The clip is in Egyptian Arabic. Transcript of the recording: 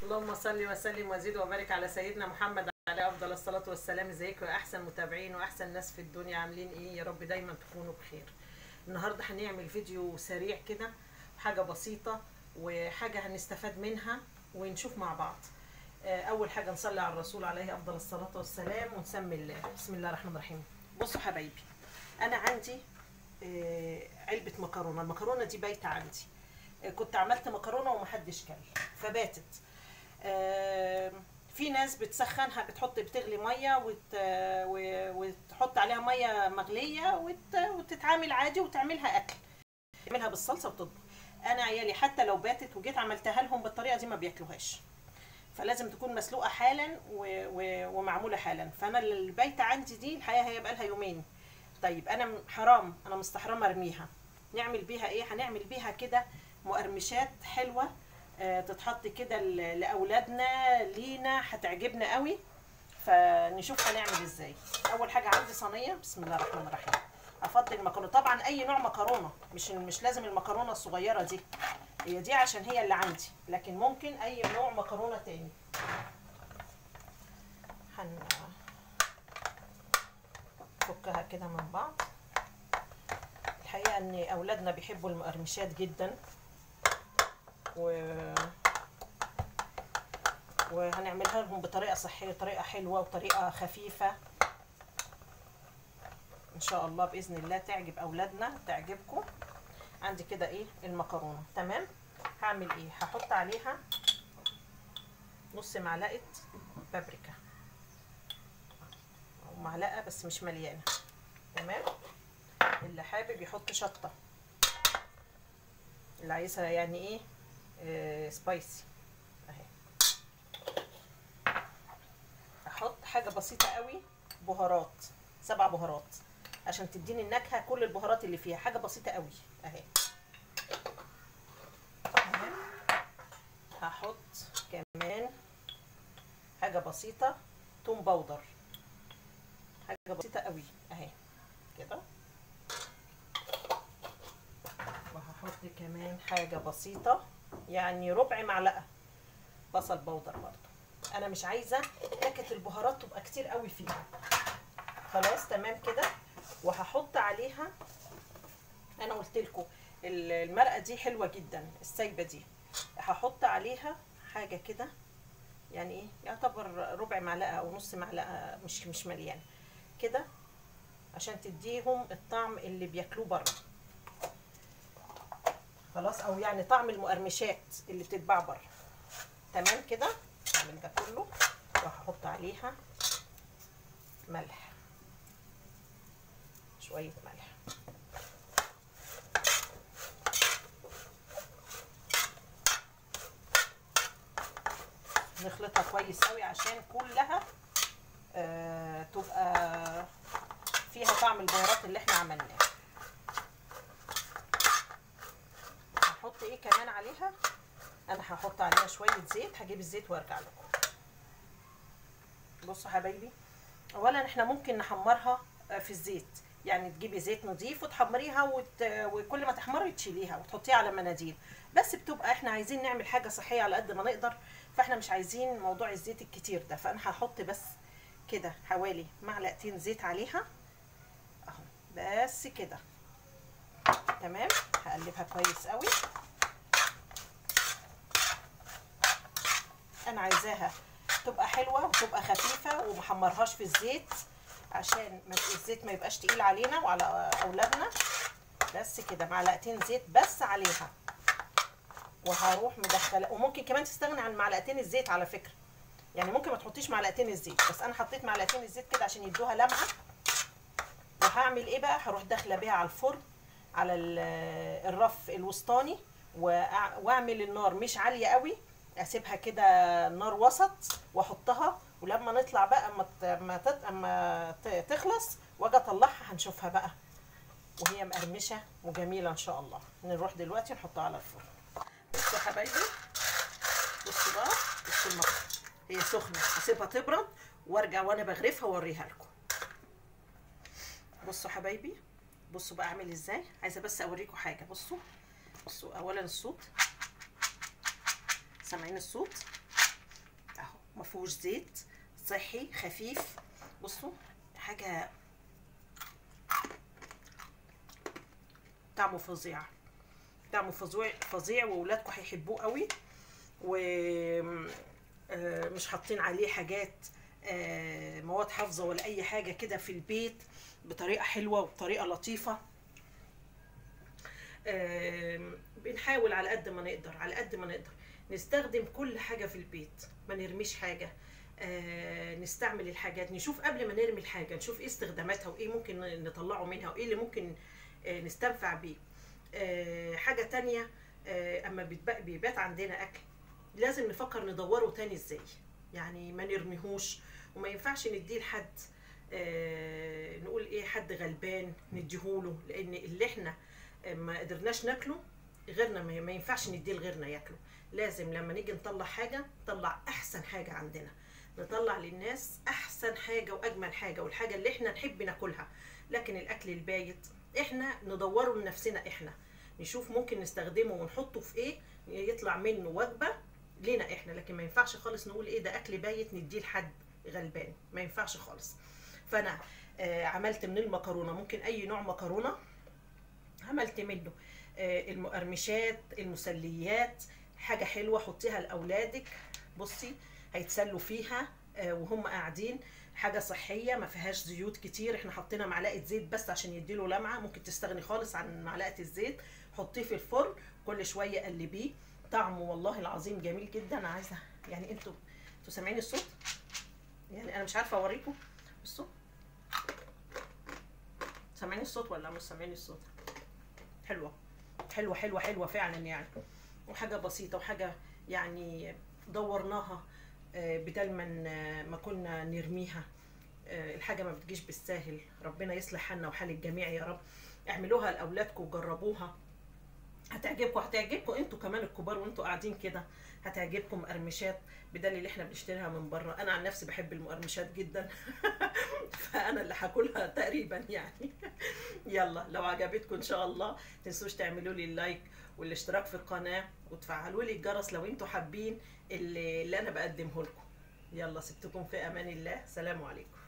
اللهم صل وسلم وزد وبارك على سيدنا محمد عليه افضل الصلاه والسلام ازيكم يا احسن متابعين واحسن ناس في الدنيا عاملين ايه يا رب دايما تكونوا بخير النهارده هنعمل فيديو سريع كده حاجه بسيطه وحاجه هنستفاد منها ونشوف مع بعض آه، اول حاجه نصلي على الرسول عليه افضل الصلاه والسلام ونسمي الله بسم الله الرحمن الرحيم بصوا حبايبي انا عندي آه، علبه مكرونه المكرونه دي بايته عندي آه، كنت عملت مكرونه ومحدش كل فباتت آه، في ناس بتسخنها بتحط بتغلي ميه وت... و- وتحط عليها ميه مغليه وت... وتتعامل عادي وتعملها اكل تعملها بالصلصه وتطبخ انا عيالي حتى لو باتت وجيت عملتها لهم بالطريقه دي ما بياكلوهاش فلازم تكون مسلوقه حالا و... و... ومعموله حالا فانا اللي بايته عندي دي الحقيقه هي بقالها يومين طيب انا م- حرام انا مستحرمه ارميها نعمل بيها ايه هنعمل بيها كده مقرمشات حلوه آه، تتحط كده ل- لاولادنا لينا هتعجبنا قوي فنشوف هنعمل ازاي اول حاجه عندي صينيه بسم الله الرحمن الرحيم افضي المكرونه طبعا اي نوع مكرونه مش مش لازم المكرونه الصغيره دي هي دي عشان هي اللي عندي لكن ممكن اي نوع مكرونه تاني هن فكها كده من بعض الحقيقه ان اولادنا بيحبوا المقرمشات جدا و وهنعملها لهم بطريقه صحيه طريقه حلوه وطريقه خفيفه ان شاء الله باذن الله تعجب اولادنا تعجبكم عندي كده ايه المكرونه تمام هعمل ايه هحط عليها نص معلقه بابريكا او معلقه بس مش مليانه تمام اللي حابب يحط شطه اللي عايزها يعني ايه آه سبايسي اهي احط حاجه بسيطه قوي بهارات سبع بهارات عشان تديني النكهه كل البهارات اللي فيها حاجه بسيطه قوي اهي تمام. هحط كمان حاجه بسيطه توم باودر حاجه بسيطه قوي اهي كده وهحط كمان حاجه بسيطه يعني ربع معلقه بصل باودر برضو انا مش عايزه نكهه البهارات تبقى كتير قوي فيها خلاص تمام كده وهحط عليها انا قلت لكم المرقه دي حلوه جدا السايبه دي هحط عليها حاجه كده يعني ايه يعتبر ربع معلقه او نص معلقه مش مش مليانه كده عشان تديهم الطعم اللي بياكلوه بره خلاص او يعني طعم المقرمشات اللي بتتباع بره تمام كده اعمل ده كله وهحط عليها ملح شويه ملح نخلطها كويس قوي عشان كلها آه تبقى فيها طعم البهارات اللي احنا عملناه هحط ايه كمان عليها انا هحط عليها شويه زيت هجيب الزيت وارجع لكم بصوا حبايبي اولا احنا ممكن نحمرها في الزيت يعني تجيبي زيت نظيف وتحمريها وت... وكل ما تحمري تشيليها وتحطيها على مناديل بس بتبقى احنا عايزين نعمل حاجه صحيه على قد ما نقدر فاحنا مش عايزين موضوع الزيت الكتير ده فانا هحط بس كده حوالي معلقتين زيت عليها اهو بس كده تمام هقلبها كويس قوي انا عايزاها تبقى حلوه وتبقى خفيفه ومحمرهاش في الزيت عشان ما الزيت ما يبقاش تقيل علينا وعلى اولادنا بس كده معلقتين زيت بس عليها وهروح مدخله وممكن كمان تستغني عن معلقتين الزيت على فكره يعني ممكن ما تحطيش معلقتين الزيت بس انا حطيت معلقتين الزيت كده عشان يدوها لمعه وهعمل ايه بقى هروح داخله بيها على الفرن على الرف الوسطاني واعمل النار مش عاليه قوي اسيبها كده نار وسط واحطها ولما نطلع بقى اما اما اما تخلص واجي اطلعها هنشوفها بقى وهي مقرمشه وجميله ان شاء الله نروح دلوقتي نحطها على الفرن بصوا يا حبايبي بصوا بقى بصوا المكرونه هي سخنه اسيبها تبرد وارجع وانا بغرفها واوريها لكم بصوا حبايبي بصوا بقى اعمل ازاي عايزه بس اوريكم حاجه بصوا بصوا اولا الصوت سامعين الصوت ما فيهوش زيت صحي خفيف بصوا حاجه طعمه فظيع طعمه فظيع فظيع واولادكم هيحبوه قوي و آه، مش حاطين عليه حاجات آه، مواد حافظه ولا اي حاجه كده في البيت بطريقه حلوه وبطريقه لطيفه آم، بنحاول على قد ما نقدر على قد ما نقدر نستخدم كل حاجة في البيت ما نرميش حاجة آه، نستعمل الحاجات نشوف قبل ما نرمي الحاجة نشوف ايه استخداماتها وايه ممكن نطلعه منها وايه اللي ممكن آه، نستنفع بيه آه، حاجة تانية آه، اما بيتبقى- بيبات عندنا اكل لازم نفكر ندوره تاني ازاي يعني ما نرميهوش وما ينفعش نديه لحد آه، نقول ايه حد غلبان نديهوله لان اللي احنا ما قدرناش ناكله غيرنا ما ما ينفعش نديه لغيرنا ياكله لازم لما نيجي نطلع حاجه نطلع احسن حاجه عندنا نطلع للناس احسن حاجه واجمل حاجه والحاجه اللي احنا نحب ناكلها لكن الاكل البايت احنا ندوره لنفسنا احنا نشوف ممكن نستخدمه ونحطه في ايه يطلع منه وجبه لينا احنا لكن ما ينفعش خالص نقول ايه ده اكل بايت نديه لحد غلبان ما ينفعش خالص فانا آه عملت من المكرونه ممكن اي نوع مكرونه عملت منه آه، المقرمشات المسليات حاجة حلوة حطيها لأولادك بصي هيتسلوا فيها آه، وهم قاعدين حاجة صحية ما فيهاش زيوت كتير احنا حطينا معلقة زيت بس عشان يديله لمعة ممكن تستغني خالص عن معلقة الزيت حطيه في الفرن كل شوية قلبيه طعمه والله العظيم جميل جدا أنا عايزة يعني انتوا انتوا سامعين الصوت يعني انا مش عارفة اوريكم بصوا سامعين الصوت ولا مش سامعين الصوت حلوه حلوه حلوه حلوه فعلا يعني وحاجه بسيطه وحاجه يعني دورناها آه، بدل ما ن- ما كنا نرميها آه، الحاجه ما بتجيش بالساهل ربنا يصلح حالنا وحال الجميع يا رب اعملوها لاولادكم وجربوها هتعجبكم هتعجبكم انتوا كمان الكبار وانتوا قاعدين كده هتعجبكم مقرمشات بدل اللي احنا بنشتريها من بره انا عن نفسي بحب المقرمشات جدا فانا اللي هاكلها تقريبا يعني يلا لو عجبتكم ان شاء الله تنسوش تعملوا لي اللايك والاشتراك في القناه وتفعلوا لي الجرس لو انتوا حابين اللي, اللي انا بقدمه لكم يلا سبتكم في امان الله سلام عليكم